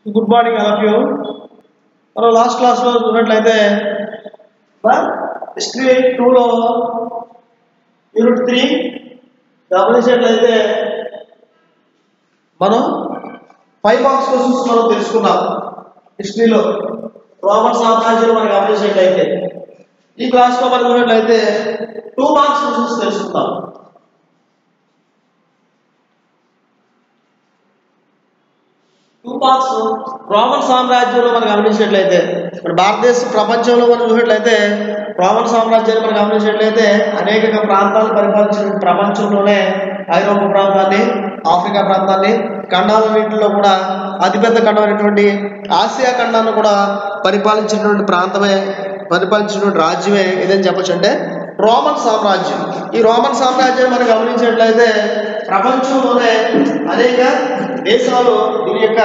Good morning all of you మనం last క్లాస్లో చూసినట్లయితే హిస్టరీ టూలో యూనిట్ త్రీ గమనించినట్లయితే మనం ఫైవ్ మార్క్స్ క్వశ్చన్స్ మనం తెలుసుకున్నాం హిస్టరీలో రోమన్ సామ్రాజ్యం మనం గమనించినట్లయితే ఈ క్లాస్లో మనం చూసినట్లయితే టూ మార్క్స్ క్వశ్చన్స్ తెలుసుకుందాం టూ మార్క్స్ రోమన్ సామ్రాజ్యంలో మనం గమనించినట్లయితే మన భారతదేశ ప్రపంచంలో మనం చూసినట్లయితే రోమన్ సామ్రాజ్యాన్ని మనం గమనించినట్లయితే అనేక ప్రాంతాలు పరిపాలించిన ప్రపంచంలోనే ఐరోపా ప్రాంతాన్ని ఆఫ్రికా ప్రాంతాన్ని ఖండాలన్నింటిలో కూడా అతిపెద్ద ఖండమైనటువంటి ఆసియా ఖండాన్ని కూడా పరిపాలించినటువంటి ప్రాంతమే పరిపాలించినటువంటి రాజ్యమే ఏదని చెప్పొచ్చు అంటే రోమన్ సామ్రాజ్యం ఈ రోమన్ సామ్రాజ్యాన్ని మనం గమనించినట్లయితే ప్రపంచంలోనే అనేక దేశాలు దీని యొక్క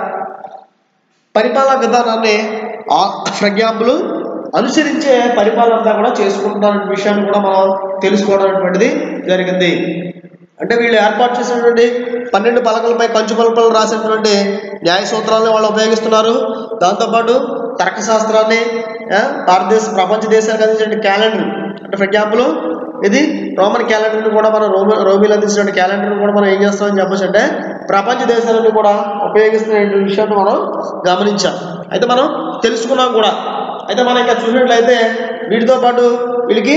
పరిపాలన విధానాన్ని ఫర్ ఎగ్జాంపుల్ అనుసరించే పరిపాలన అంతా కూడా చేసుకుంటున్న విషయాన్ని కూడా మనం తెలుసుకోవడం అనేటువంటిది జరిగింది అంటే వీళ్ళు ఏర్పాటు చేసినటువంటి పన్నెండు పలకలపై కంచు పలకలు రాసినటువంటి న్యాయ సూత్రాలను వాళ్ళు ఉపయోగిస్తున్నారు దాంతోపాటు తర్కశాస్త్రాన్ని ఆ, భారతదేశ ప్రపంచ దేశానికి అందించిన క్యాలెండర్ అంటే ఫర్ ఎగ్జాంపుల్ ఇది రోమన్ క్యాలెండర్ని కూడా మనం రోమి రోమిలు అందించిన క్యాలెండర్ని కూడా మనం ఏం చేస్తామని చెప్పొచ్చు అంటే ప్రపంచ దేశాలను కూడా ఉపయోగిస్తున్న విషయాన్ని మనం గమనించాం అయితే మనం తెలుసుకున్నాం కూడా అయితే మనం ఇంకా చూసినట్లయితే వీటితో పాటు వీళ్ళకి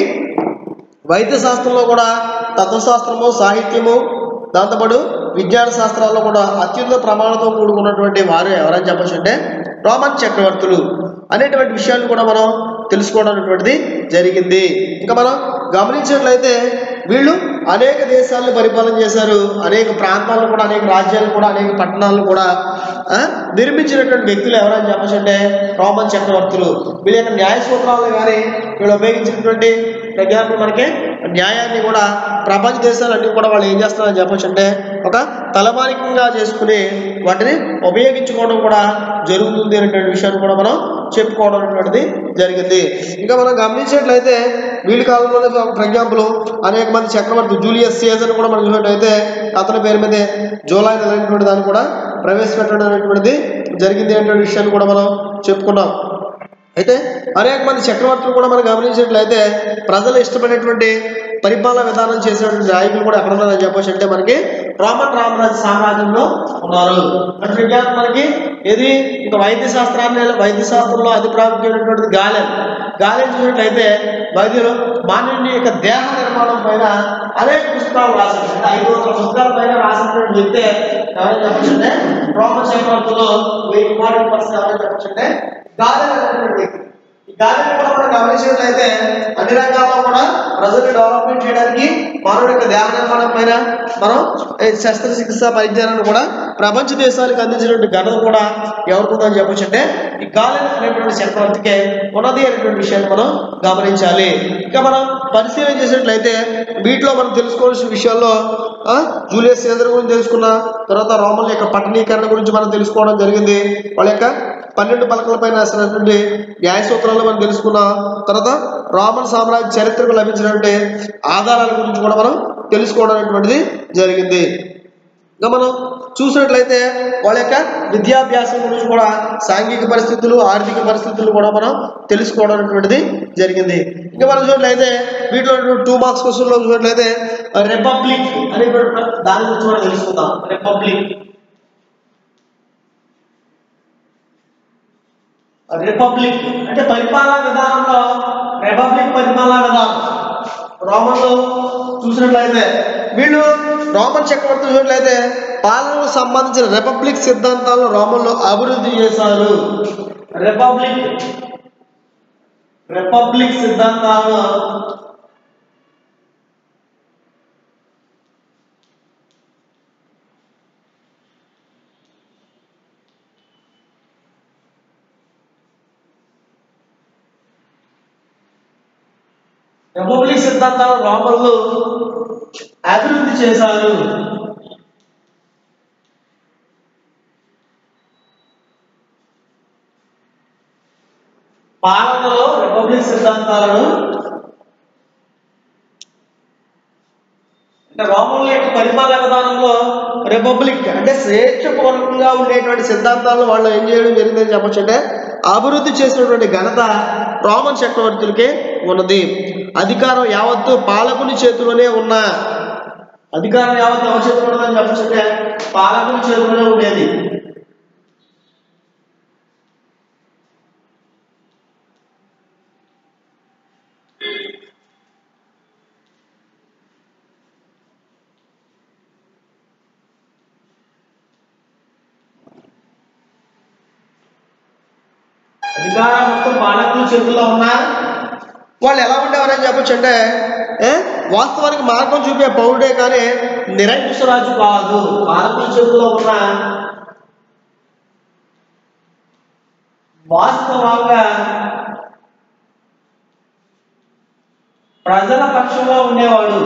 వైద్య శాస్త్రంలో కూడా తత్వశాస్త్రము సాహిత్యము దాంతోపాటు విజ్ఞాన శాస్త్రాల్లో కూడా అత్యున్నత ప్రమాణంతో కూడుకున్నటువంటి వారు ఎవరని చెప్పచ్చు అంటే రోమన్ చక్రవర్తులు అనేటువంటి విషయాలు కూడా మనం తెలుసుకోవడం అనేటువంటిది జరిగింది ఇంకా మనం గమనించినట్లయితే వీళ్ళు అనేక దేశాలను పరిపాలన చేశారు అనేక ప్రాంతాలను కూడా అనేక రాజ్యాలను కూడా అనేక పట్టణాలను కూడా ఆ, నిర్మించినటువంటి వ్యక్తులు ఎవరని చెప్పచ్చు అంటే రోమన్ చక్రవర్తులు వీళ్ళ యొక్క న్యాయ సూత్రాలను కానీ వీళ్ళు ఉపయోగించినటువంటి ఎగ్జాంపుల్ మనకి న్యాయాన్ని కూడా ప్రపంచ దేశాలన్నీ కూడా వాళ్ళు ఏం చేస్తున్నారని చెప్పొచ్చు అంటే ఒక తలమానికంగా చేసుకుని వాటిని ఉపయోగించుకోవడం కూడా జరుగుతుంది అనేటువంటి విషయాన్ని కూడా మనం చెప్పుకోవడం అనేటువంటిది జరిగింది ఇంకా మనం గమనించినట్లయితే వీళ్ళ కాలంలోనే ఫర్ ఎగ్జాంపుల్ అనేక మంది చక్రవర్తి జూలియస్ సీజన్ కూడా మనం చూసినట్లయితే అతని పేరు మీదే జూలై నెల అనేటువంటి దాన్ని కూడా ప్రవేశపెట్టడం అనేటువంటిది జరిగింది అనేటువంటి విషయాన్ని కూడా మనం చెప్పుకున్నాం అయితే అనేక మంది చక్రవర్తులు కూడా మనం గమనించినట్లయితే ప్రజలు ఇష్టపడేటువంటి పరిపాలన విధానం చేసినటువంటి నాయకులు కూడా ఎక్కడ ఉన్నారని చెప్పొచ్చు అంటే మనకి రోమన్ రామరాజు సామ్రాజ్యంలో ఉన్నారు అంటే for example మనకి ఇది ఇంకా వైద్య శాస్త్రాన్ని వైద్య శాస్త్రంలో అతి ప్రాముఖ్యమైనటువంటిది గాలెన్ గాలెన్ చూసినట్లయితే వైద్యులు మానవుని యొక్క దేహ నిర్మాణం పైన అనేక పుస్తకాలు రాశారు అంటే ఐదు వందల పుస్తకాల పైన రాసినటువంటి వ్యక్తి ఎవరైనా చెప్పచ్చు అంటే రోమన్ చక్రవర్తులు ఇంపార్టెంట్ పర్సన్ ఎవరైనా చెప్పచ్చు అంటే గాలి అనేటువంటి వ్యక్తి ఈ గాలిని కూడా మనం గమనించినట్లయితే అన్ని రంగాల్లో కూడా ప్రజల్ని డెవలప్మెంట్ చేయడానికి మానవుడి యొక్క దేహ నిర్మాణం పైన మనం ఈ శస్త్రచికిత్స పరిజ్ఞానాన్ని కూడా ప్రపంచ దేశాలకు అందించినటువంటి ఘనత కూడా ఎవరికి ఉందని చెప్పొచ్చు అంటే ఈ గాలి అనేటువంటి చక్రవర్తికే ఉన్నది అనేటువంటి విషయాన్ని మనం గమనించాలి ఇంకా మనం పరిశీలన చేసినట్లయితే వీటిలో మనం తెలుసుకోవాల్సిన విషయాల్లో ఆ, జూలియస్ సీజర్ గురించి తెలుసుకున్న తర్వాత రోమన్ల యొక్క పట్టణీకరణ గురించి మనం తెలుసుకోవడం జరిగింది వాళ్ళ యొక్క పన్నెండు పలకలపై రాసినటువంటి న్యాయ సూత్రాలు మనం తెలుసుకున్నాం తర్వాత రోమన్ సామ్రాజ్య చరిత్రకు లభించినటువంటి ఆధారాల గురించి కూడా మనం తెలుసుకోవడం అనేటువంటిది జరిగింది ఇంకా మనం చూసినట్లయితే వాళ్ళ యొక్క విద్యాభ్యాసం గురించి కూడా సాంఘిక పరిస్థితులు ఆర్థిక పరిస్థితులు కూడా మనం తెలుసుకోవడం అనేటువంటిది జరిగింది ఇంకా మనం చూసినట్లయితే వీటిలో టూ మార్క్స్ క్వశ్చన్లో చూసినట్లయితే రిపబ్లిక్ అనేటువంటి దాని గురించి కూడా తెలుసుకుందాం రిపబ్లిక్ రిపబ్లిక్ అంటే పరిపాలనా విధానంలో రిపబ్లిక్ పరిపాలనా విధానం రోమన్లు చూసినట్లయితే వీళ్ళు రోమన్ చక్రవర్తి చూసినట్లయితే పాలనకు సంబంధించిన రిపబ్లిక్ సిద్ధాంతాలను రోమన్లు అభివృద్ధి చేశారు రిపబ్లిక్ రిపబ్లిక్ సిద్ధాంతాలను రిపబ్లిక్ సిద్ధాంతాలను రోమన్లు అభివృద్ధి చేశారు పాలనలో రిపబ్లిక్ సిద్ధాంతాలను అంటే రోమన్ల యొక్క పరిపాలన విధానంలో రిపబ్లిక్ అంటే స్వేచ్ఛపూర్వకంగా ఉండేటువంటి సిద్ధాంతాలను వాళ్ళు ఏం చేయడం జరిగిందని చెప్పొచ్చు అంటే అభివృద్ధి చేసినటువంటి ఘనత రోమన్ చక్రవర్తులకే ఉన్నది అధికారం యావత్తు పాలకుని చేతిలోనే ఉన్న అధికారం యావత్తు ఎవరి చేతిలో ఉన్నదని చెప్పొచ్చు అంటే పాలకుని చేతిలోనే ఉండేది అధికారం మొత్తం పాలకుల చేతుల్లో ఉన్నా వాళ్ళు ఎలా ఉండేవారని చెప్పొచ్చు అంటే ఏ? వాస్తవానికి మార్గం చూపే పౌరుడే కానీ నిరంకుశ రాజు కాదు పాలకుల చేతుల్లో ఉన్న వాస్తవంగా ప్రజల పక్షంలో ఉండేవాడు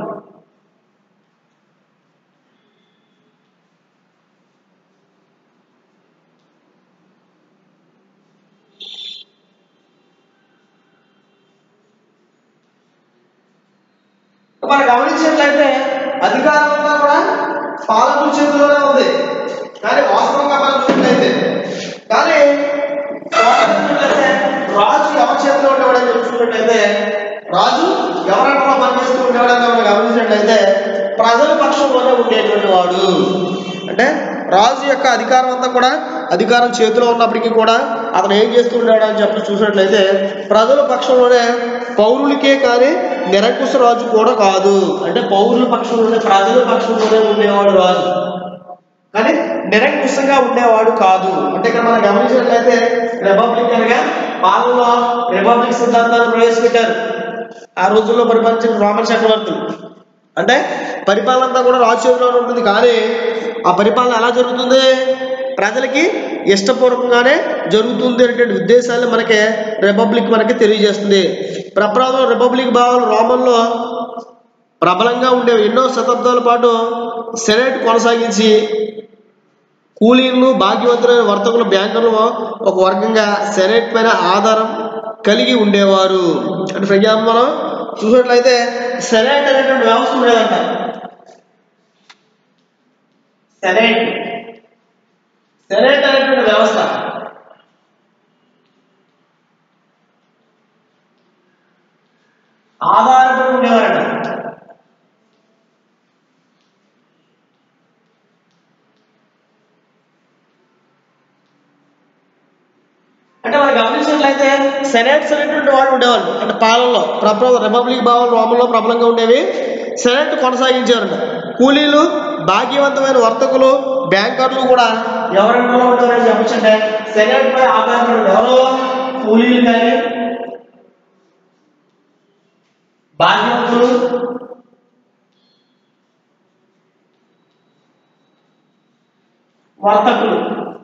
మనం గమనించినట్లయితే అధికారం అంతా కూడా పాలకుల చేతిలోనే ఉంది కానీ వాస్తవంగా మనం చూసినట్లయితే కానీ చూసినట్లయితే రాజు ఎవరి చేతిలో ఉండేవాడని చూసుకున్నట్లయితే రాజు ఎవరంటే పనిచేస్తూ ఉండేవాడని మనం గమనించినట్లయితే ప్రజల పక్షంలోనే ఉండేటువంటి వాడు అంటే రాజు యొక్క అధికారం అంతా కూడా అధికారం చేతిలో ఉన్నప్పటికీ కూడా అతను ఏం చేస్తూ ఉన్నాడు అని చెప్పి చూసినట్లయితే ప్రజల పక్షంలోనే పౌరులకే కానీ నిరంకుశ రాజు కూడా కాదు అంటే పౌరుల పక్షంలోనే ప్రజల పక్షంలోనే ఉండేవాడు రాజు కానీ నిరంకుశంగా ఉండేవాడు కాదు అంటే ఇక్కడ మనం గమనించినట్లయితే రిపబ్లిక్ అనగా పాలనలో రిపబ్లిక్ సిద్ధాంతాన్ని ప్రవేశపెట్టారు ఆ రోజుల్లో పరిపాలించిన రోమన్ చక్రవర్తులు అంటే పరిపాలన అంతా కూడా రాజు చేతిలోనే ఉంటుంది కానీ ఆ పరిపాలన ఎలా జరుగుతుంది ప్రజలకి ఇష్టపూర్వకంగానే జరుగుతుంది అనేటువంటి ఉద్దేశాన్ని మనకి రిపబ్లిక్ మనకి తెలియజేస్తుంది ప్రప్రథమ రిపబ్లిక్ భావాలు రోమన్లో ప్రబలంగా ఉండేవి ఎన్నో శతాబ్దాల పాటు సెనేట్ కొనసాగించి కూలీలు భాగ్యవంతులైన వర్తకులు బ్యాంకులు ఒక వర్గంగా సెనేట్ పైన ఆధారం కలిగి ఉండేవారు అంటే ఫర్ ఎగ్జాంపుల్ మనం చూసినట్లయితే సెనేట్ అనేటువంటి వ్యవస్థ ఉండేదంట సెనేట్ సెనేట్ అనేటువంటి వ్యవస్థ ఆధారపడి ఉండేవారట అంటే మనం గమనించినట్లయితే సెనేట్స్ అనేటువంటి వాళ్ళు ఉండేవాళ్ళు అంటే పాలనలో ప్రబల రిపబ్లిక్ భావాలు రోమంలో ప్రబలంగా ఉండేవి సెనేట్ కొనసాగించారంట కూలీలు భాగ్యవంతమైన వర్తకులు బ్యాంకర్లు కూడా ఎవరెంట్లో ఉంటారని చెప్పచ్చంటే సెనేట్ పై ఆధారపడి ఎవరో కూలీలు కానీ భాగ్యవంతులు వర్తకులు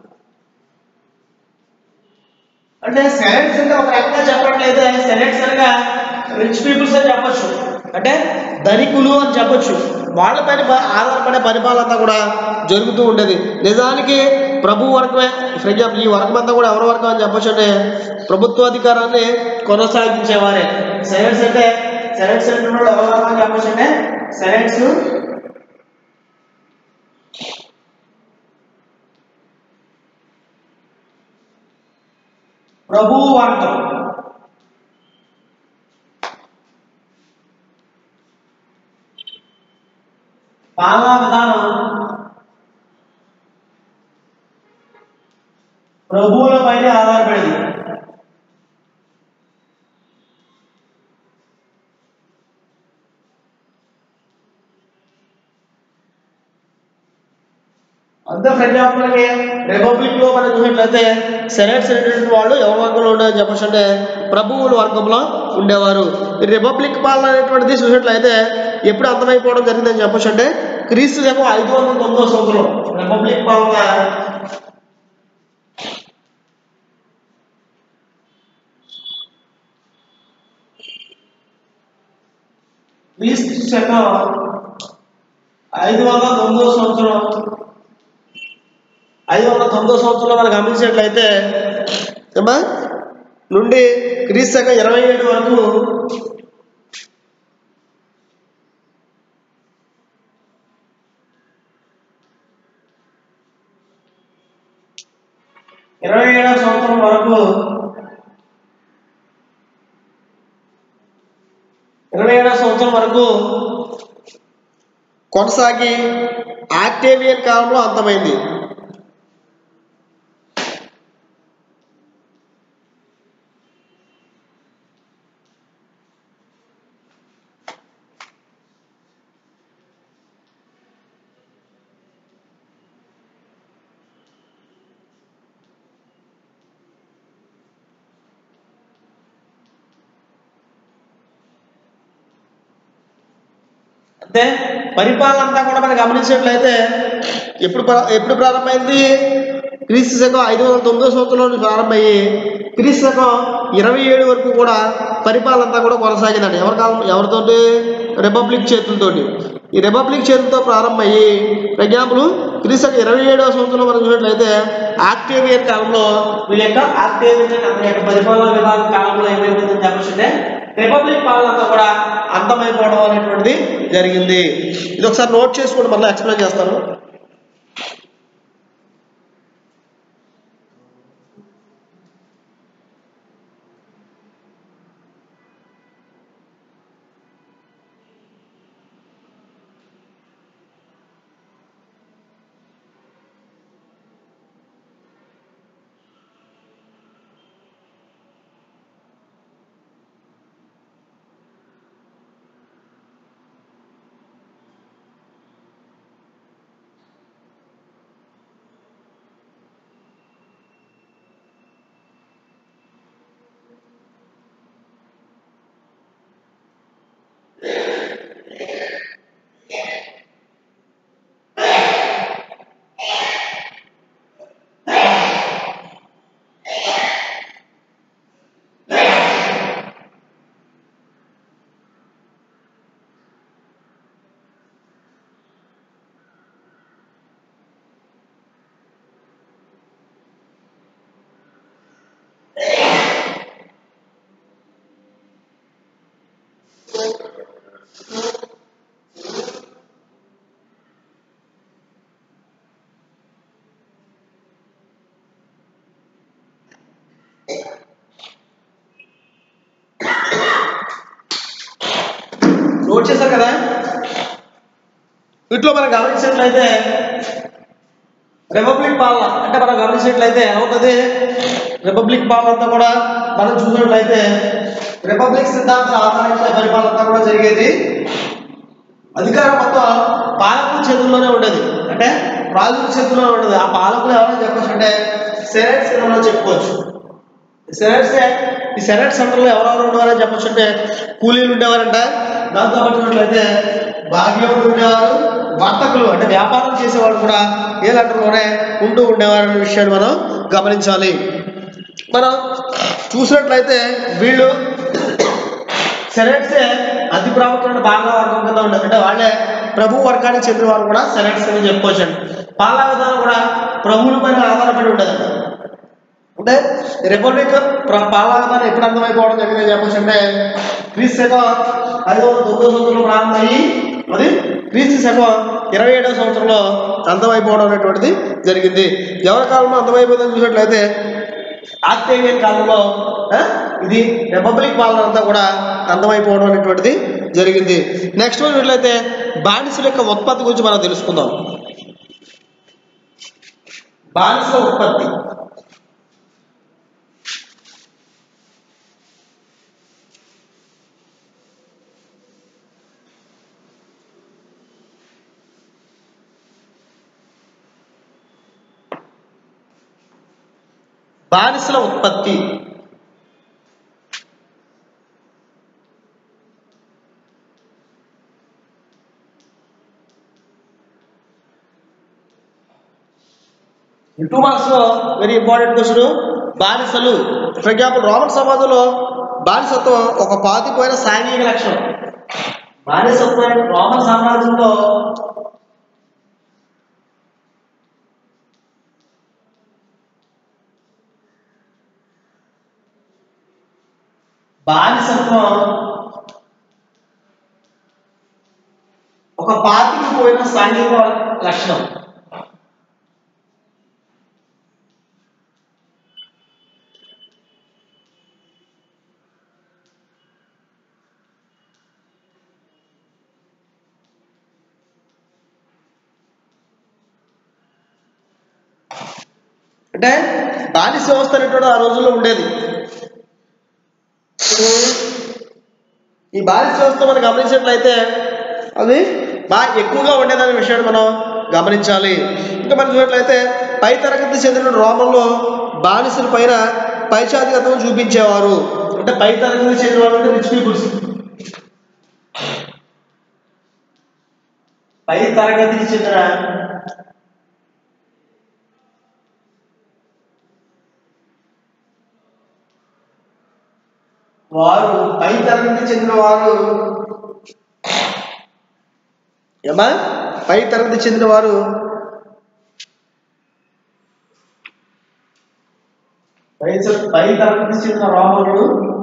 అంటే సెనెట్స్ అంటే ఒక రకంగా చెప్పట్లయితే సెనెట్స్ అనగా రిచ్ పీపుల్స్ అని చెప్పొచ్చు అంటే ధనికులు అని చెప్పొచ్చు వాళ్ళపైన ప- ఆధారపడే పరిపాలన అంతా కూడా జరుగుతూ ఉండేది నిజానికి ప్రభు వర్గమే ఫర్ ఎగ్జాంపుల్ ఈ వర్గం అంతా కూడా ఎవరి వర్గం అని చెప్పొచ్చు అంటే ప్రభుత్వ అధికారాన్ని కొనసాగించేవారే సెనెట్స్ అంటే సెనెట్స్ అంటే ఎవరి వర్గం అని చెప్పొచ్చు అంటే సెనెట్స్ ప్రభు వర్గం పాలనా విధానం ప్రభువుల పైన ఆధారపడేది అంతే ఫర్ ఎగ్జాంపుల్కి రిపబ్లిక్ లో మనం చూసినట్లయితే సెనేట్స్ అనేటువంటి వాళ్ళు ఎవరి వర్గంలో ఉండేదని చెప్పచ్చు అంటే ప్రభువుల వర్గంలో ఉండేవారు ఈ రిపబ్లిక్ పాలన అనేటువంటిది చూసినట్లయితే ఎప్పుడు అంతమైపోవడం జరిగిందని చెప్పచ్చు అంటే క్రీస్తు శకం ఐదు వందల తొమ్మిదో సంవత్సరం రిపబ్లిక్ పాలన క్రీస్తు శకం ఐదు వందల తొమ్మిదో సంవత్సరం ఐదు వందల తొమ్మిదో సంవత్సరంలో మనం గమనించినట్లయితే ఏమా నుండి క్రీస్తు శకం ఇరవై ఏడు వరకు ఇరవై ఏడవ సంవత్సరం వరకు ఇరవై ఏడవ సంవత్సరం వరకు కొనసాగి ఆక్టేవియన్ కాలంలో అంతమైంది అంటే పరిపాలన అంతా కూడా మనం గమనించినట్లయితే ఎప్పుడు ప్రా- ఎప్పుడు ప్రారంభమైంది క్రీస్తు శకం ఐదు వందల తొమ్మిదో సంవత్సరంలో నుంచి ప్రారంభమయ్యి క్రీస్తు శకం ఇరవై ఏడు వరకు కూడా పరిపాలన అంతా కూడా కొనసాగిందండి ఎవరి కాలం ఎవరితోటి రిపబ్లిక్ చేతులతోటి ఈ రిపబ్లిక్ చేతులతో ప్రారంభమయ్యి ఫర్ ఎగ్జాంపుల్ క్రీస్తు శకం ఇరవై ఏడవ సంవత్సరంలో మనం చూసినట్లయితే ఆక్టేవియన్ కాలంలో వీళ్ళ యొక్క ఆక్టేవియన్ అతని యొక్క పరిపాలన విధాన కాలంలో ఏమైపోతుందని చెప్పొచ్చంటే రిపబ్లిక్ పాలన అంతా కూడా అంతమైపోవడం అనేటువంటిది జరిగింది ఇది ఒకసారి నోట్ చేసుకోండి మళ్ళీ ఎక్స్ప్లెయిన్ చేస్తాను నోట్ చేశారు కదా వీటిలో మనం గమనించినట్లయితే రిపబ్లిక్ పాలన అంటే మనం గమనించినట్లయితే ఏమవుతుంది రిపబ్లిక్ పాలన అంతా కూడా మనం చూసినట్లయితే రిపబ్లిక్ సిద్ధాంతం ఆధారించిన పరిపాలన అంతా కూడా జరిగేది అధికారం మొత్తం పాలకుల చేతుల్లోనే ఉండేది అంటే రాజుల చేతుల్లోనే ఉండేది ఆ పాలకులు ఎవరైనా చెప్పొచ్చు అంటే సెనెట్ సెంటర్లో చెప్పుకోవచ్చు సెనెట్స్ ఈ సెనెట్ సెంటర్లో ఎవరెవరు ఉండేవారని చెప్పొచ్చు అంటే కూలీలు ఉండేవారంట దాంతో పట్టినట్లయితే భాగ్యములు ఉండేవారు వర్తకులు అంటే వ్యాపారం చేసేవాళ్ళు కూడా ఏ లెటర్లోనే ఉంటూ ఉండేవారనే విషయాన్ని మనం గమనించాలి మనం చూసినట్లయితే వీళ్ళు సెనెట్సే అతి ప్రాముఖ్యమైన పాలనా వర్గం కింద ఉండదు అంటే వాళ్ళే ప్రభు వర్గానికి చెందిన వారు కూడా సెనెట్స్ అని చెప్పుకోవచ్చండి పాలనా విధానం కూడా ప్రభువుల పైన ఆధారపడి ఉండదండి అంటే రిపబ్లిక్ ప్ర- పాలనా విధానం ఎప్పుడు అర్థమైపోవడం జరిగిందని చెప్పొచ్చు అంటే క్రీస్తు శకం ఐదు వందల తొమ్మిదో సంవత్సరంలో ప్రారంభమయ్యి మరి క్రీస్తు శకం ఇరవై ఏడవ సంవత్సరంలో అంతమైపోవడం అనేటువంటిది జరిగింది ఎవరి కాలంలో అంతమైపోయిందని చూసినట్లయితే ఆక్టేవియన్ కాలంలో ఆ, ఇది రిపబ్లిక్ పాలన అంతా కూడా అంతమైపోవడం అనేటువంటిది జరిగింది నెక్స్ట్ వన్ చూసినట్లయితే బానిసల యొక్క ఉత్పత్తి గురించి మనం తెలుసుకుందాం బానిసల ఉత్పత్తి బానిసల ఉత్పత్తి టూ మార్క్స్ లో వెరీ ఇంపార్టెంట్ క్వశ్చన్ బానిసలు ఫర్ ఎగ్జాంపుల్ రోమన్ సమాజంలో బానిసత్వం ఒక పాతిపోయిన సాంఘిక లక్షణం బానిసత్వం రోమన్ సామ్రాజ్యంలో బానిసత్వం ఒక పాతికి పోయిన సాంఘిక లక్షణం అంటే బానిస వ్యవస్థ అనేటువంటి ఆ రోజుల్లో ఉండేది ఈ బానిస వ్యవస్థ మనం గమనించినట్లయితే అది బాగా ఎక్కువగా ఉండేదనే విషయాన్ని మనం గమనించాలి ఇంకా మనం చూసినట్లయితే పై తరగతి చెందిన రోమంలో బానిసల పైన పైచాధికతను చూపించేవారు అంటే పై తరగతి చెందిన వాళ్ళు అంటే రిచ్ పీపుల్స్ పై తరగతికి చెందిన వారు పై తరగతి చెందిన వారు ఏమా పై తరగతి చెందిన వారు పై చ- పై తరగతి చెందిన రాముడు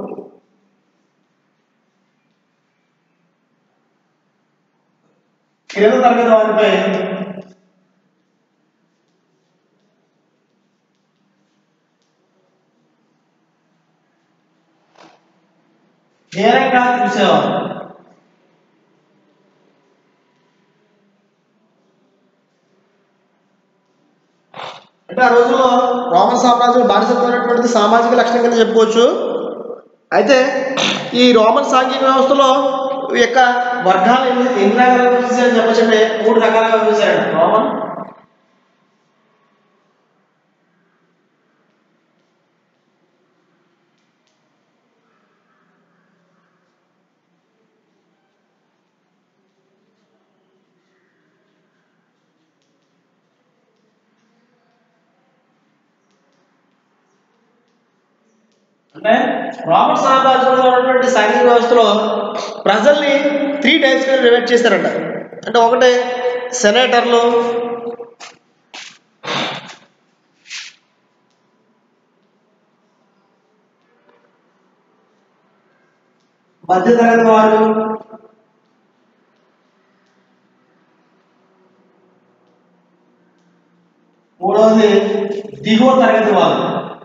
కింద తరగతి వారిపై నేరంగా చూసేవారు అంటే ఆ రోజుల్లో రోమన్ సామ్రాజ్యం బానిసత్వం అనేటువంటిది సామాజిక లక్షణం కింద చెప్పుకోవచ్చు అయితే ఈ రోమన్ సాంఘిక వ్యవస్థలో ఈ యొక్క వర్గాలు ఎన్ని ఎన్ని రకాలుగా విభజించారని చెప్పచ్చంటే మూడు రకాలుగా విభజించారండి రోమన్ అంటే రోమన్ సామ్రాజ్యంలో ఉన్నటువంటి సాంఘిక వ్యవస్థలో ప్రజల్ని త్రీ టైప్స్ గా డివైడ్ చేశారంట అంటే ఒకటి సెనేటర్లు మధ్యతరగతి వారు మూడవది దిగువ తరగతి వారు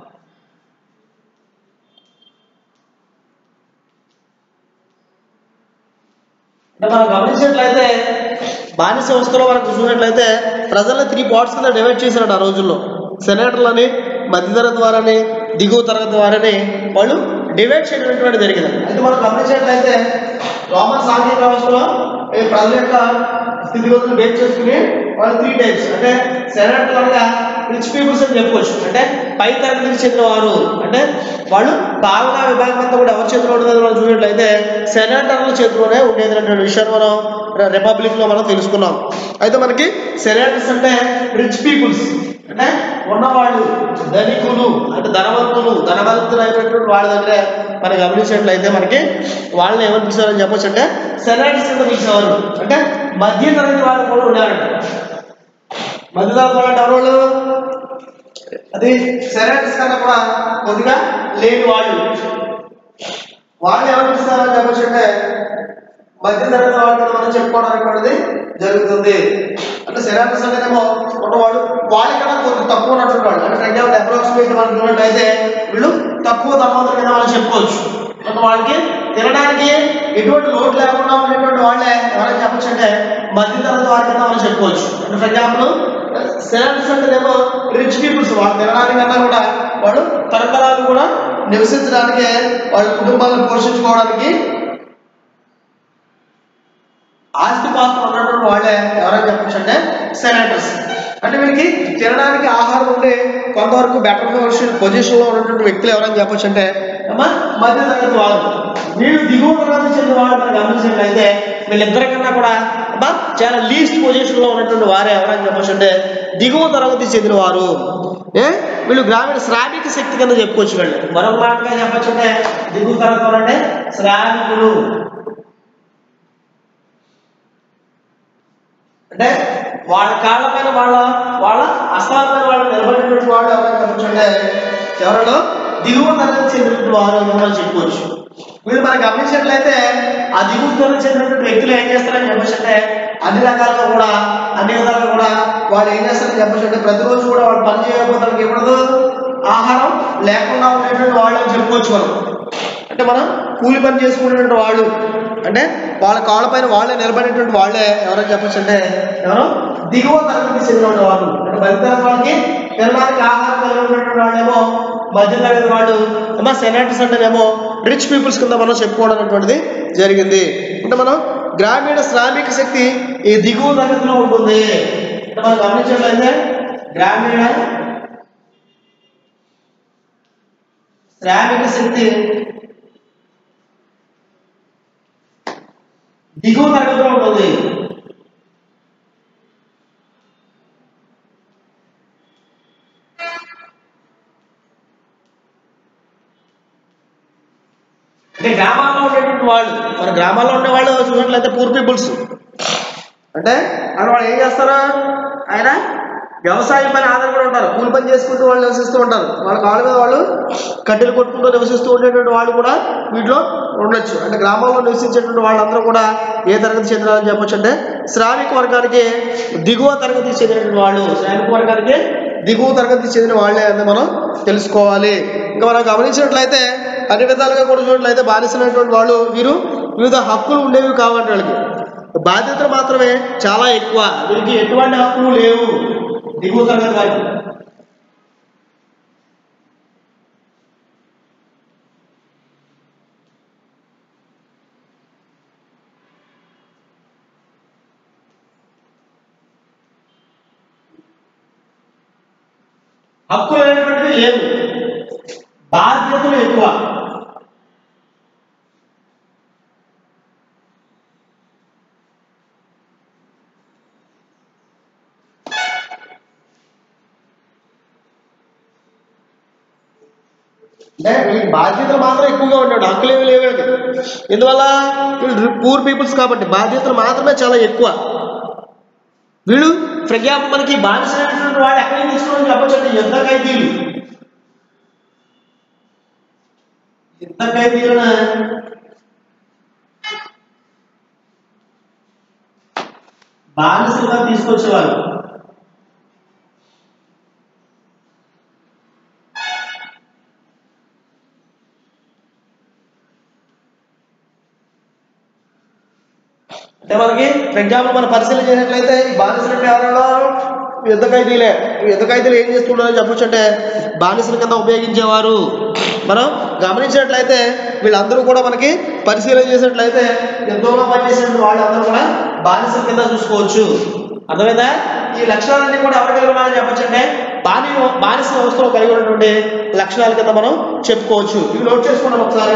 అంటే మనం గమనించినట్లయితే బానిస వ్యవస్థలో మనకు చూసినట్లయితే ప్రజల్ని త్రీ పార్ట్స్ కింద డివైడ్ చేశారట ఆ రోజుల్లో సెనేటర్లని మధ్యతరగతి వారని దిగువ తరగతి వారని వాళ్ళు డివైడ్ చేయడం జరిగింది అయితే మనం గమనించినట్లయితే రోమన్ సాంఘిక వ్యవస్థలో ఈ ప్రజల యొక్క స్థితిగతులు బేస్ చేసుకుని వాళ్ళు త్రీ టైప్స్ అంటే సెనేటర్లు అనగా రిచ్ పీపుల్స్ అని చెప్పుకోవచ్చు అంటే పై తరగతికి చెందిన వారు అంటే వాళ్ళు పాలనా విభాగం అంతా కూడా ఎవరి చేతిలో ఉండేది మనం చూసినట్లయితే సెనేటర్ల చేతిలోనే ఉండేది అనేటువంటి విషయాన్ని మనం రిపబ్లిక్ లో మనం తెలుసుకున్నాం అయితే మనకి సెనేటర్స్ అంటే రిచ్ పీపుల్స్ అంటే ఉన్నవాళ్ళు ధనికులు అంటే ధనవంతులు ధనవంతులు అయినటువంటి వాళ్ళ దగ్గర మనం గమనించినట్లయితే మనకి వాళ్ళని ఏమని పిలిచారని చెప్పొచ్చు అంటే సెనేటర్స్ కింద పిలిచేవారు అంటే మధ్య తరగతి వాళ్ళు కూడా ఉన్నారంట మధ్య తరగతి వాళ్ళు అంటే ఎవరు వాళ్ళు అది సెనేటర్స్ కన్నా కూడా కొద్దిగా లేని వాళ్ళు వాళ్ళు ఎవరు పిలుస్తారని చెప్పొచ్చు అంటే మధ్య తరగతి వాళ్ళు కూడా మనం చెప్పుకోవడం అనేటువంటిది జరుగుతుంది అంటే సెనేటర్స్ అంటేనేమో ఉన్నవాళ్ళు వాళ్ళకన్నా కొంచెం తక్కువ ఉన్నటువంటి వాళ్ళు అంటే ఫర్ ఎగ్జాంపుల్ అప్రాక్సిమేట్ మనం చూసినట్లయితే వీళ్ళు తక్కువ ధనవంతులు కింద మనం చెప్పుకోవచ్చు అంటే వాళ్ళకి తినడానికి ఎటువంటి లోటు లేకుండా ఉండేటువంటి వాళ్ళే ఎవరైనా చెప్పొచ్చు అంటే మధ్య తరగతి వారి కింద మనం చెప్పుకోవచ్చు అంటే ఫర్ ఎగ్జాంపుల్ సెనేటర్స్ అంటేనేమో రిచ్ పీపుల్స్ వాళ్ళు తినడానికన్నా కూడా వాళ్ళు తరతరాలు కూడా నివసించడానికి వాళ్ళ కుటుంబాలను పోషించుకోవడానికి ఆస్తి పాత్ర ఉన్నటువంటి వాళ్ళే ఎవరైనా చెప్పచ్చు అంటే సెనేటర్స్ అంటే వీళ్ళకి తినడానికి ఆహారం ఉండే కొంతవరకు బెటర్ పొజిషన్ పొజిషన్లో ఉన్నటువంటి వ్యక్తులు ఎవరైనా చెప్పొచ్చు అంటే అమ్మా మధ్య తరగతి వాళ్ళు వీళ్ళు దిగువ తరగతి చెందిన వాళ్ళు మనం గమనించినట్లయితే వీళ్ళిద్దరికన్నా కూడా అమ్మా చాలా లీస్ట్ పొజిషన్లో ఉన్నటువంటి వారే ఎవరైనా చెప్పొచ్చు అంటే దిగువ తరగతి చెందిన వారు ఏ వీళ్ళు గ్రామీణ శ్రామిక శక్తి కింద చెప్పుకోవచ్చు వీళ్ళు మరొక మాటగా చెప్పొచ్చు అంటే దిగువ తరగతి వారు అంటే శ్రామికులు అంటే వాళ్ళ కాళ్ళ పైన వాళ్ళ వాళ్ళ అస్తాల పైన వాళ్ళు నిలబడినటువంటి వాళ్ళు ఎవరైనా చెప్పొచ్చంటే ఎవరైనా దిగువ తరగతి చెందినటువంటి వారు అని మనం చెప్పుకోవచ్చు వీళ్ళు మనం గమనించినట్లయితే ఆ దిగువ తరగతి చెందినటువంటి వ్యక్తులు ఏం చేస్తారని చెప్పొచ్చంటే అన్ని రకాలుగా కూడా అన్ని విధాలుగా కూడా వాళ్ళు ఏం చేస్తారని చెప్పొచ్చంటే ప్రతిరోజు కూడా వాళ్ళు పని చేయకపోతే వాళ్ళకి ఏమడదు ఆహారం లేకుండా ఉండేటువంటి వాళ్ళు అని చెప్పుకోవచ్చు మనం అంటే మనం కూలి పని చేసుకునేటువంటి వాళ్ళు అంటే వాళ్ళ కాళ్ళ పైన వాళ్ళే నిలబడేటువంటి వాళ్ళే ఎవరైనా చెప్పొచ్చు అంటే ఎవరు దిగువ తరగతి చెందిన వాళ్ళు అంటే మధ్య తరగతి వాళ్ళకి తినడానికి ఆహారం కలిగి ఉన్నటువంటి వాళ్ళేమో మధ్య తరగతి వాళ్ళు ఏమో సెనేటర్స్ అంటేనేమో రిచ్ పీపుల్స్ కింద మనం చెప్పుకోవడం అనేటువంటిది జరిగింది అంటే మనం గ్రామీణ శ్రామిక శక్తి ఈ దిగువ తరగతిలో ఉంటుంది అంటే మనం గమనించినట్లయితే గ్రామీణ శ్రామిక శక్తి దిగువ తరగతిలో ఉంటుంది అంటే గ్రామాల్లో ఉండేటువంటి వాళ్ళు మన గ్రామాల్లో ఉండే వాళ్ళు చూసినట్లయితే పూర్ పీపుల్స్ అంటే ఆయన వాళ్ళు ఏం చేస్తారా ఆయన వ్యవసాయం పని ఆధారపడి ఉంటారు కూలి పని చేసుకుంటూ వాళ్ళు నివసిస్తూ ఉంటారు వాళ్ళ కాళ్ళ మీద వాళ్ళు కట్టెలు కొట్టుకుంటూ నివసిస్తూ ఉండేటువంటి వాళ్ళు కూడా వీటిలో ఉండొచ్చు అంటే గ్రామాల్లో నివసించేటువంటి వాళ్ళందరూ కూడా ఏ తరగతి చెందినారని చెప్పొచ్చు అంటే శ్రామిక వర్గానికి దిగువ తరగతికి చెందినటువంటి వాళ్ళు శ్రామిక వర్గానికి దిగువ తరగతికి చెందిన వాళ్ళే అని మనం తెలుసుకోవాలి ఇంకా మనం గమనించినట్లయితే అన్ని విధాలుగా కూడా చూసినట్లయితే బానిసలైనటువంటి వాళ్ళు వీరు వివిధ హక్కులు ఉండేవి కావండి వాళ్ళకి బాధ్యతలు మాత్రమే చాలా ఎక్కువ వీరికి ఎటువంటి హక్కులు లేవు దిగువ తరగతి వారికి హక్కులు అనేటువంటివి లేవు బాధ్యతలు ఎక్కువ అంటే వీళ్ళకి బాధ్యతలు మాత్రం ఎక్కువగా ఉంటాడు హక్కులు ఏమి లేవు వీళ్ళకి ఎందువల్ల వీళ్ళు పూర్ పీపుల్స్ కాబట్టి బాధ్యతలు మాత్రమే చాలా ఎక్కువ వీళ్ళు ప్రజ్ఞా మనకి బానిసైనటువంటి వాడు ఎక్కడి నుంచి తీసుకుని చెప్పచ్చు అంటే యుద్ధ ఖైదీలు యుద్ధ ఖైదీలను బానిసలుగా తీసుకొచ్చేవారు అంటే మనకి ఫర్ ఎగ్జాంపుల్ మనం పరిశీలన చేసినట్లయితే ఈ బానిసలు అంటే ఎవరో యుద్ధ ఖైదీలే ఈ యుద్ధ ఖైదీలు ఏం చేస్తున్నారని చెప్పొచ్చు అంటే బానిసల కింద ఉపయోగించేవారు మనం గమనించినట్లయితే వీళ్ళందరూ కూడా మనకి పరిశీలన చేసినట్లయితే యుద్ధంలో పనిచేసిన వాళ్ళందరూ కూడా బానిసల కింద చూసుకోవచ్చు అర్థమైందా ఈ లక్షణాలన్నీ కూడా ఎవరు కలిగి ఉన్నారని చెప్పొచ్చు అంటే బాని బానిస వ్యవస్థలో కలిగి ఉన్నటువంటి లక్షణాల కింద మనం చెప్పుకోవచ్చు ఇవి నోట్ చేసుకున్నాం ఒకసారి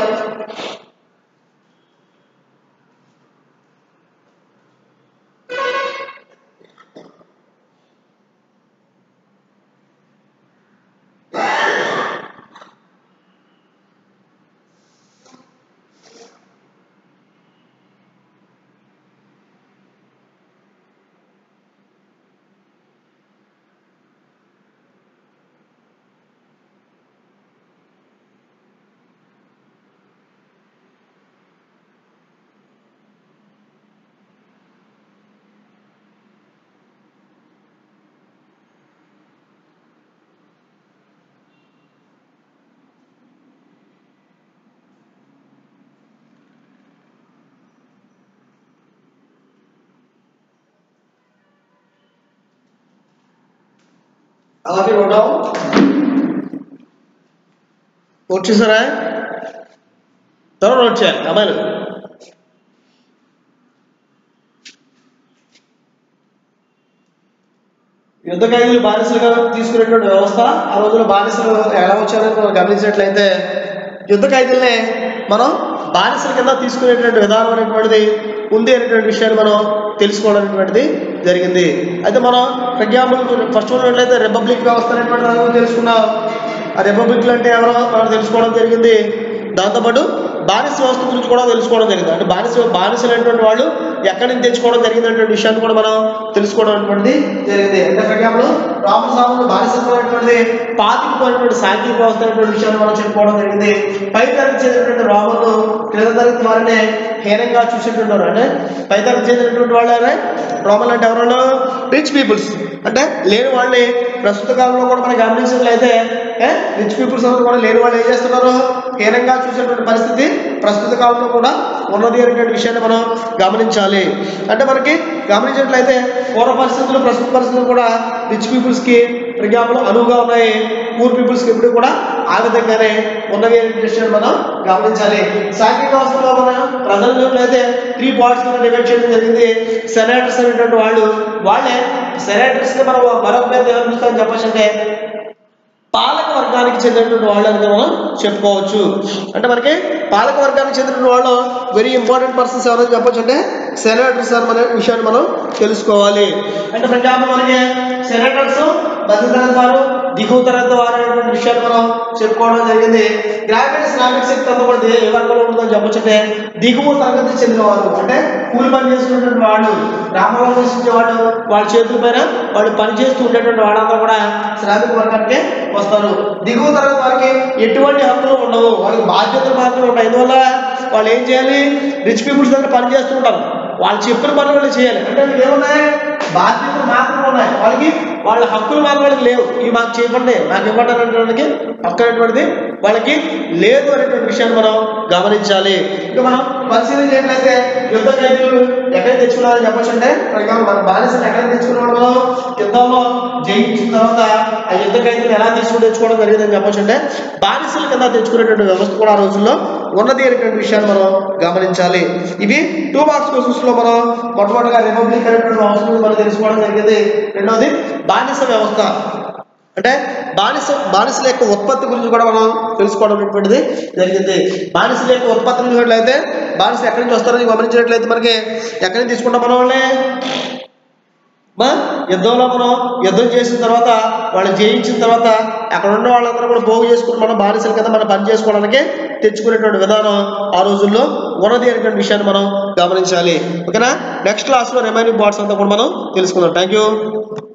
అలాగే ఉండవు నోట్ చేశారా త్వరగా నోట్ చేయాలి అమ్మాయిలు యుద్ధ ఖైదీలు బానిసలుగా తీసుకునేటువంటి వ్యవస్థ ఆ రోజుల్లో బానిసలు ఎలా వచ్చారని మనం గమనించినట్లయితే యుద్ధ ఖైదీలనే మనం బానిసల కింద తీసుకునేటువంటి విధానం అనేటువంటిది ఉంది అనేటువంటి విషయాన్ని మనం తెలుసుకోవడం అనేటువంటిది జరిగింది అయితే మనం ఫర్ ఎగ్జాంపుల్ ఫస్ట్ ఉన్నట్లయితే రిపబ్లిక్ వ్యవస్థ అనేటువంటి దాని గురించి తెలుసుకున్నాం ఆ రిపబ్లిక్లు అంటే ఎవరో మనం తెలుసుకోవడం జరిగింది దాంతోపాటు బానిస వ్యవస్థ గురించి కూడా తెలుసుకోవడం జరిగింది అంటే బానిస బానిసలైనటువంటి వాళ్ళు ఎక్కడి నుంచి తెచ్చుకోవడం జరిగింది అనేటువంటి విషయాన్ని కూడా మనం తెలుసుకోవడం అనేటువంటిది జరిగింది అంటే ఫర్ ఎగ్జాంపుల్ రాముల సాములు బానిసత్వం అనేటువంటిది పాతికిపోయినటువంటి సాంఘిక వ్యవస్థ అనేటువంటి విషయాన్ని మనం చెప్పుకోవడం జరిగింది పై తరగతి చెందినటువంటి రాములు క్రింద తరగతి వారిని హీనంగా చూసేటువంటి వారు అంటే పై తరగతి చెందినటువంటి వాళ్ళే రోమన్ అంటే ఎవరు రిచ్ పీపుల్స్ అంటే లేని వాళ్ళని ప్రస్తుత కాలంలో కూడా మనం గమనించినట్లయితే రిచ్ పీపుల్స్ అందరూ కూడా లేని వాళ్ళు ఏం చేస్తున్నారు హీనంగా చూసేటువంటి పరిస్థితి ప్రస్తుత కాలంలో కూడా ఉన్నది అనేటువంటి విషయాన్ని మనం గమనించాలి అంటే మనకి గమనించినట్లయితే పూర్వ పరిస్థితులు ప్రస్తుత పరిస్థితులు కూడా రిచ్ పీపుల్స్కి ఫర్ ఎగ్జాంపుల్ అనువుగా ఉన్నాయి పూర్ పీపుల్స్కి ఎప్పుడు కూడా ఆ విధంగానే ఉన్నవి అనే విషయాన్ని మనం గమనించాలి సాంఘిక వ్యవస్థలో మన ప్రజల్లో అయితే త్రీ పార్ట్స్ కింద డివైడ్ చేయడం జరిగింది సెనేటర్స్ అనేటువంటి వాళ్ళు వాళ్ళే సెనేటర్స్ ని మనం మరొక పేరు ఎవరు పిలుస్తామని చెప్పచ్చు అంటే పాలక వర్గానికి చెందినటువంటి వాళ్ళు అని మనం చెప్పుకోవచ్చు అంటే మనకి పాలక వర్గానికి చెందిన వాళ్ళు వెరీ ఇంపార్టెంట్ పర్సన్స్ ఎవరైనా చెప్పొచ్చు అంటే సెనేటర్స్ అని మన విషయాన్ని మనం తెలుసుకోవాలి అంటే ఫర్ ఎగ్జాంపుల్ మనకి సెనేటర్స్ మధ్య తరగతి వారు దిగువ తరగతి వారు అనేటువంటి విషయాన్ని మనం చెప్పుకోవడం జరిగింది గ్రామీణ శ్రామిక శక్తి అంతా కూడా ఏ వర్గంలో ఉంటుందని చెప్పొచ్చు అంటే దిగువ తరగతి చెందిన వారు అంటే కూలి పని చేసుకునేటువంటి వాళ్ళు గ్రామంలో నివసించే వాళ్ళు వాళ్ళ చేతుల పైన వాళ్ళు పని చేస్తూ ఉండేటువంటి వాళ్ళంతా కూడా శ్రామిక వర్గానికి వస్తారు దిగువ తరగతి వారికి ఎటువంటి హక్కులు ఉండవు వాళ్ళకి బాధ్యతలు మాత్రమే ఉంటాయి అందువల్ల వాళ్ళు ఏం చేయాలి రిచ్ పీపుల్స్ దగ్గర పని చేస్తూ ఉంటారు వాళ్ళు చెప్పిన పనులు వాళ్ళు చేయాలి అంటే వీళ్ళకి ఏమున్నాయి బాధ్యతలు మాత్రమే ఉన్నాయి వాళ్ళకి వాళ్ళ హక్కులు మాత్రం వాళ్ళకి లేవు ఇవి మాకు చేయకండి నాకు ఇవ్వండి అనేటువంటి హక్కు అనేటువంటిది వాళ్ళకి లేదు అనేటువంటి విషయాన్ని మనం గమనించాలి ఇక మనం పరిశీలన చేయట్లయితే యుద్ధ ఖైదీలు ఎక్కడ తెచ్చుకున్నారని చెప్పొచ్చు అంటే ఫర్ ఎగ్జాంపుల్ మన బానిసలు ఎక్కడ తెచ్చుకున్నాం మనం యుద్ధంలో జయించిన తర్వాత ఆ యుద్ధ ఖైదీలు ఎలా తీసుకుని తెచ్చుకోవడం జరిగిందని చెప్పొచ్చు అంటే బానిసల కింద తెచ్చుకునేటువంటి వ్యవస్థ కూడా ఆ రోజుల్లో ఉన్నది అనేటువంటి విషయాన్ని మనం గమనించాలి ఇవి టూ మార్క్స్ క్వశ్చన్స్ లో మనం మొట్టమొదటిగా రిపబ్లిక్ అనేటువంటి వ్యవస్థ గురించి మనం తెలుసుకోవడం జరిగింది రెండవది బానిస వ్యవస్థ అంటే బానిస బానిసల యొక్క ఉత్పత్తి గురించి కూడా మనం తెలుసుకోవడం అనేటువంటిది జరిగింది బానిసల యొక్క ఉత్పత్తి చూసినట్లయితే బానిసలు ఎక్కడి నుంచి వస్తారని గమనించినట్లయితే మనకి ఎక్కడి నుంచి తీసుకుంటాం మనం వాళ్ళని మా యుద్ధంలో మనం యుద్ధం చేసిన తర్వాత వాళ్ళు జయించిన తర్వాత అక్కడ ఉన్న వాళ్ళందరూ కూడా పోగు చేసుకుని మనం బానిసల కింద మనం పని చేసుకోవడానికి తెచ్చుకునేటువంటి విధానం ఆ రోజుల్లో ఉన్నది అనేటువంటి విషయాన్ని మనం గమనించాలి ఓకేనా నెక్స్ట్ క్లాస్లో రిమైనింగ్ పార్ట్స్ అంతా కూడా మనం తెలుసుకుందాం థ్యాంక్ యూ